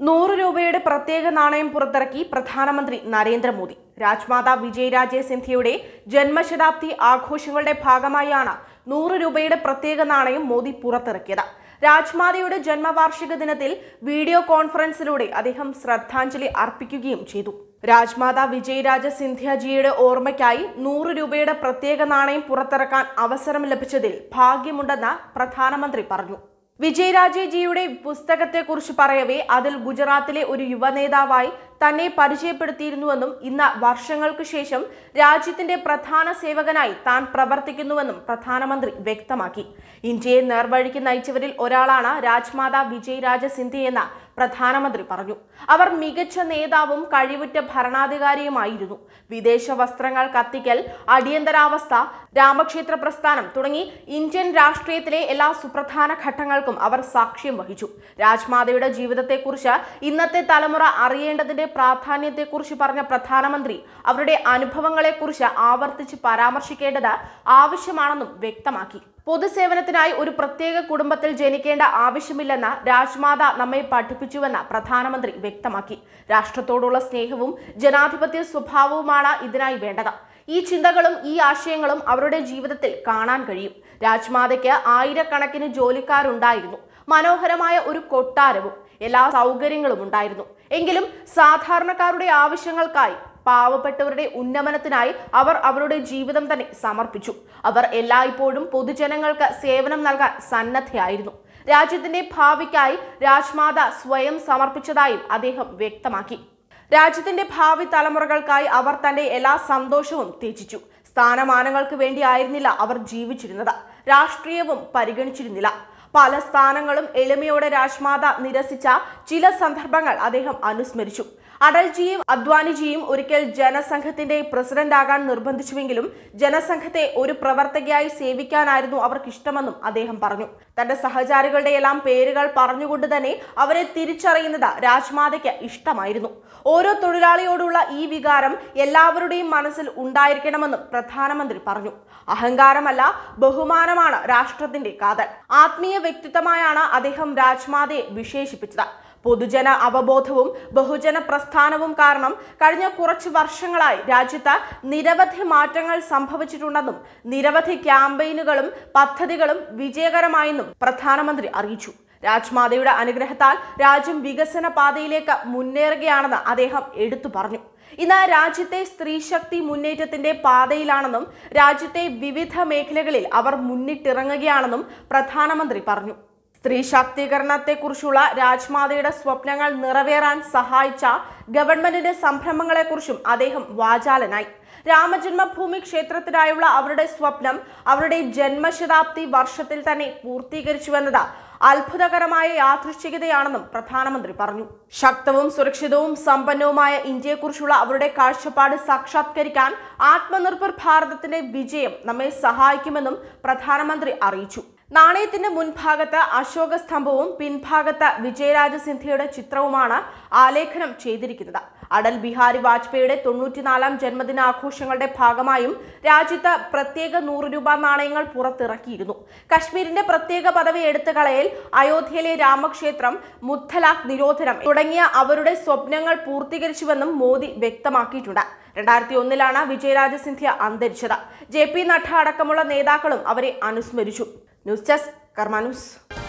നൂറ് രൂപയുടെ പ്രത്യേക നാണയം പുറത്തിറക്കി പ്രധാനമന്ത്രി നരേന്ദ്രമോദി രാജ്മാതാ വിജയരാജെ സിന്ധ്യയുടെ ജന്മശതാബ്ദി ആഘോഷങ്ങളുടെ ഭാഗമായാണ് നൂറ് രൂപയുടെ പ്രത്യേക നാണയം മോദി പുറത്തിറക്കിയത് രാജ്മാതയുടെ ജന്മവാർഷിക ദിനത്തിൽ വീഡിയോ കോൺഫറൻസിലൂടെ അദ്ദേഹം ശ്രദ്ധാഞ്ജലി അർപ്പിക്കുകയും ചെയ്തു രാജ്മാതാ വിജയരാജ സിന്ധ്യജിയുടെ ഓർമ്മയ്ക്കായി നൂറ് രൂപയുടെ പ്രത്യേക നാണയം പുറത്തിറക്കാൻ അവസരം ലഭിച്ചതിൽ ഭാഗ്യമുണ്ടെന്ന് പ്രധാനമന്ത്രി പറഞ്ഞു വിജയരാജജിയുടെ പുസ്തകത്തെക്കുറിച്ച് പറയവേ അതിൽ ഗുജറാത്തിലെ ഒരു യുവനേതാവായി തന്നെ പരിചയപ്പെടുത്തിയിരുന്നുവെന്നും ഇന്ന് വർഷങ്ങൾക്ക് ശേഷം രാജ്യത്തിന്റെ പ്രധാന സേവകനായി താൻ പ്രവർത്തിക്കുന്നുവെന്നും പ്രധാനമന്ത്രി വ്യക്തമാക്കി ഇന്ത്യയെ നേർവഴിക്ക് നയിച്ചവരിൽ ഒരാളാണ് രാജ്മാതാ വിജയരാജ സിന്ധ്യയെന്ന് പ്രധാനമന്ത്രി പറഞ്ഞു അവർ മികച്ച നേതാവും കഴിവുറ്റ ഭരണാധികാരിയുമായിരുന്നു വിദേശ വസ്ത്രങ്ങൾ കത്തിക്കൽ അടിയന്തരാവസ്ഥ രാമക്ഷേത്ര പ്രസ്ഥാനം തുടങ്ങി ഇന്ത്യൻ രാഷ്ട്രീയത്തിലെ എല്ലാ സുപ്രധാന ഘട്ടങ്ങൾക്കും അവർ സാക്ഷ്യം വഹിച്ചു രാജ്മാതയുടെ ജീവിതത്തെക്കുറിച്ച് ഇന്നത്തെ തലമുറ അറിയേണ്ടതിന്റെ പ്രാധാന്യത്തെക്കുറിച്ച് പറഞ്ഞ പ്രധാനമന്ത്രി അവരുടെ അനുഭവങ്ങളെക്കുറിച്ച് ആവർത്തിച്ച് പരാമർശിക്കേണ്ടത് ആവശ്യമാണെന്നും വ്യക്തമാക്കി പൊതുസേവനത്തിനായി ഒരു പ്രത്യേക കുടുംബത്തിൽ ജനിക്കേണ്ട ആവശ്യമില്ലെന്ന് രാജ്മാത നമ്മെ പഠിപ്പിച്ചുവെന്ന് പ്രധാനമന്ത്രി വ്യക്തമാക്കി രാഷ്ട്രത്തോടുള്ള സ്നേഹവും ജനാധിപത്യ സ്വഭാവവുമാണ് ഇതിനായി വേണ്ടത് ഈ ചിന്തകളും ഈ ആശയങ്ങളും അവരുടെ ജീവിതത്തിൽ കാണാൻ കഴിയും രാജ്മാതയ്ക്ക് ആയിരക്കണക്കിന് ജോലിക്കാരുണ്ടായിരുന്നു മനോഹരമായ ഒരു കൊട്ടാരവും എല്ലാ സൗകര്യങ്ങളും ഉണ്ടായിരുന്നു എങ്കിലും സാധാരണക്കാരുടെ ആവശ്യങ്ങൾക്കായി പാവപ്പെട്ടവരുടെ ഉന്നമനത്തിനായി അവർ അവരുടെ ജീവിതം തന്നെ സമർപ്പിച്ചു അവർ എല്ലായ്പ്പോഴും പൊതുജനങ്ങൾക്ക് സേവനം നൽകാൻ സന്നദ്ധയായിരുന്നു രാജ്യത്തിന്റെ ഭാവിക്കായി രാജ്മാത സ്വയം സമർപ്പിച്ചതായും അദ്ദേഹം വ്യക്തമാക്കി രാജ്യത്തിന്റെ ഭാവി തലമുറകൾക്കായി അവർ തന്റെ എല്ലാ സന്തോഷവും ത്യജിച്ചു സ്ഥാനമാനങ്ങൾക്ക് വേണ്ടിയായിരുന്നില്ല അവർ ജീവിച്ചിരുന്നത് രാഷ്ട്രീയവും പരിഗണിച്ചിരുന്നില്ല പല സ്ഥാനങ്ങളും എളിമയോടെ രാജ്മാത നിരസിച്ച ചില സന്ദർഭങ്ങൾ അദ്ദേഹം അനുസ്മരിച്ചു അടൽജിയും അദ്വാനിജിയും ഒരിക്കൽ ജനസംഘത്തിന്റെ പ്രസിഡന്റ് ആകാൻ നിർബന്ധിച്ചുവെങ്കിലും ജനസംഘത്തെ ഒരു പ്രവർത്തകയായി സേവിക്കാനായിരുന്നു അവർക്ക് ഇഷ്ടമെന്നും അദ്ദേഹം പറഞ്ഞു തന്റെ സഹചാരികളുടെ എല്ലാം പേരുകൾ പറഞ്ഞുകൊണ്ട് തന്നെ അവരെ തിരിച്ചറിയുന്നത് രാജ്മാതയ്ക്ക് ഇഷ്ടമായിരുന്നു ഓരോ തൊഴിലാളിയോടുള്ള ഈ വികാരം എല്ലാവരുടെയും മനസ്സിൽ ഉണ്ടായിരിക്കണമെന്നും പ്രധാനമന്ത്രി പറഞ്ഞു അഹങ്കാരമല്ല ബഹുമാനമാണ് രാഷ്ട്രത്തിന്റെ കാതൽ ആത്മീയ വ്യക്തിത്വമായാണ് അദ്ദേഹം രാജ്മാതയെ വിശേഷിപ്പിച്ചത് പൊതുജന അവബോധവും ബഹുജന പ്രസ്ഥാനവും കാരണം കഴിഞ്ഞ കുറച്ച് വർഷങ്ങളായി രാജ്യത്ത് നിരവധി മാറ്റങ്ങൾ സംഭവിച്ചിട്ടുണ്ടെന്നും നിരവധി ക്യാമ്പയിനുകളും പദ്ധതികളും വിജയകരമായെന്നും പ്രധാനമന്ത്രി അറിയിച്ചു രാജ്മാതയുടെ അനുഗ്രഹത്താൽ രാജ്യം വികസന പാതയിലേക്ക് മുന്നേറുകയാണെന്ന് അദ്ദേഹം എടുത്തു പറഞ്ഞു ഇന്ന് രാജ്യത്തെ സ്ത്രീശക്തി മുന്നേറ്റത്തിന്റെ പാതയിലാണെന്നും രാജ്യത്തെ വിവിധ മേഖലകളിൽ അവർ മുന്നിട്ടിറങ്ങുകയാണെന്നും പ്രധാനമന്ത്രി പറഞ്ഞു സ്ത്രീ ശാക്തീകരണത്തെക്കുറിച്ചുള്ള രാജ്മാതയുടെ സ്വപ്നങ്ങൾ നിറവേറാൻ സഹായിച്ച ഗവൺമെന്റിന്റെ സംരംഭങ്ങളെക്കുറിച്ചും അദ്ദേഹം വാചാലനായി രാമജന്മഭൂമി ക്ഷേത്രത്തിനായുള്ള അവരുടെ സ്വപ്നം അവരുടെ ജന്മശതാബ്ദി വർഷത്തിൽ തന്നെ പൂർത്തീകരിച്ചുവെന്നത് അത്ഭുതകരമായ യാദൃശ്ചികതയാണെന്നും പ്രധാനമന്ത്രി പറഞ്ഞു ശക്തവും സുരക്ഷിതവും സമ്പന്നവുമായ ഇന്ത്യയെക്കുറിച്ചുള്ള അവരുടെ കാഴ്ചപ്പാട് സാക്ഷാത്കരിക്കാൻ ആത്മനിർഭർ ഭാരതത്തിന്റെ വിജയം നമ്മെ സഹായിക്കുമെന്നും പ്രധാനമന്ത്രി അറിയിച്ചു നാണയത്തിന്റെ മുൻഭാഗത്ത് അശോക സ്തംഭവും പിൻഭാഗത്ത് വിജയരാജ സിന്ധ്യയുടെ ചിത്രവുമാണ് ആലേഖനം ചെയ്തിരിക്കുന്നത് അടൽ ബിഹാരി വാജ്പേയിയുടെ തൊണ്ണൂറ്റിനാലാം ജന്മദിനാഘോഷങ്ങളുടെ ഭാഗമായും രാജ്യത്ത് പ്രത്യേക നൂറ് രൂപ നാണയങ്ങൾ പുറത്തിറക്കിയിരുന്നു കശ്മീരിന്റെ പ്രത്യേക പദവി എടുത്തു കളയൽ അയോധ്യയിലെ രാമക്ഷേത്രം മുത്തലാഖ് നിരോധനം തുടങ്ങിയ അവരുടെ സ്വപ്നങ്ങൾ പൂർത്തീകരിച്ചുവെന്നും മോദി വ്യക്തമാക്കിയിട്ടുണ്ട് രണ്ടായിരത്തി ഒന്നിലാണ് വിജയരാജ സിന്ധ്യ അന്തരിച്ചത് ജെ പി നഡ്ഡ അടക്കമുള്ള നേതാക്കളും അവരെ അനുസ്മരിച്ചു ന്യൂസ് ഡെസ്ക് കർമാ ന്യൂസ്